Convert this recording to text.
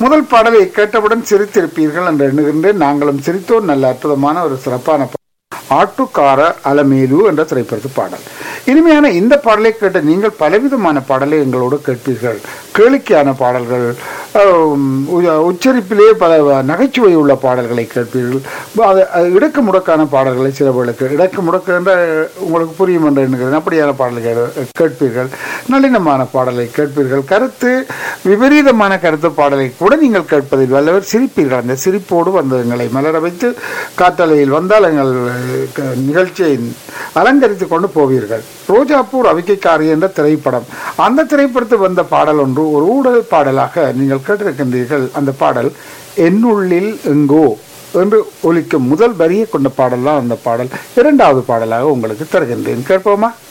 முதல் பாடலை கேட்டவுடன் சிரித்திருப்பீர்கள் என்று எண்ணுகின்றேன் நாங்களும் சிரித்தோம் நல்ல அற்புதமான ஒரு சிறப்பான பா- ஆட்டுக்கார அலமேலு என்ற திரைப்படத்து பாடல் இனிமையான இந்த பாடலை கேட்ட நீங்கள் பலவிதமான பாடலை எங்களோடு கேட்பீர்கள் கேளிக்கையான பாடல்கள் ஆம், உ- உச்சரிப்பிலே பல நகைச்சுவை உள்ள பாடல்களை கேட்பீர்கள் அது அது இடக்கு முடக்கான பாடல்களை சிலவர்களுக்கு இடக்கு முடக்கு என்ற உங்களுக்கு புரியும் என்று எண்ணுகிறேன் அப்படியான பாடல்கள் கேட்பீர்கள் நளினமான பாடலை கேட்பீர்கள் கருத்து விபரீதமான கருத்து பாடலை கூட நீங்கள் கேட்பதில் வல்லவர் சிரிப்பீர்கள் அந்த சிரிப்போடு வந்து எங்களை மலர வைத்து காற்றலையில் வந்தால் எங்கள் க- நிகழ்ச்சியை அலங்கரித்து கொண்டு போவீர்கள் ரோஜாப்பூர் அவிக்கைக்காரி என்ற திரைப்படம் அந்த திரைப்படத்தில் வந்த பாடல் ஒன்று ஒரு ஊடல் பாடலாக நீங்கள் கேட்டிருக்கின்றீர்கள் அந்த பாடல் என்னுள்ளில் எங்கோ என்று ஒலிக்கும் முதல் வரியை கொண்ட பாடல் தான் அந்த பாடல் இரண்டாவது பாடலாக உங்களுக்கு தருகின்றேன் கேட்போமா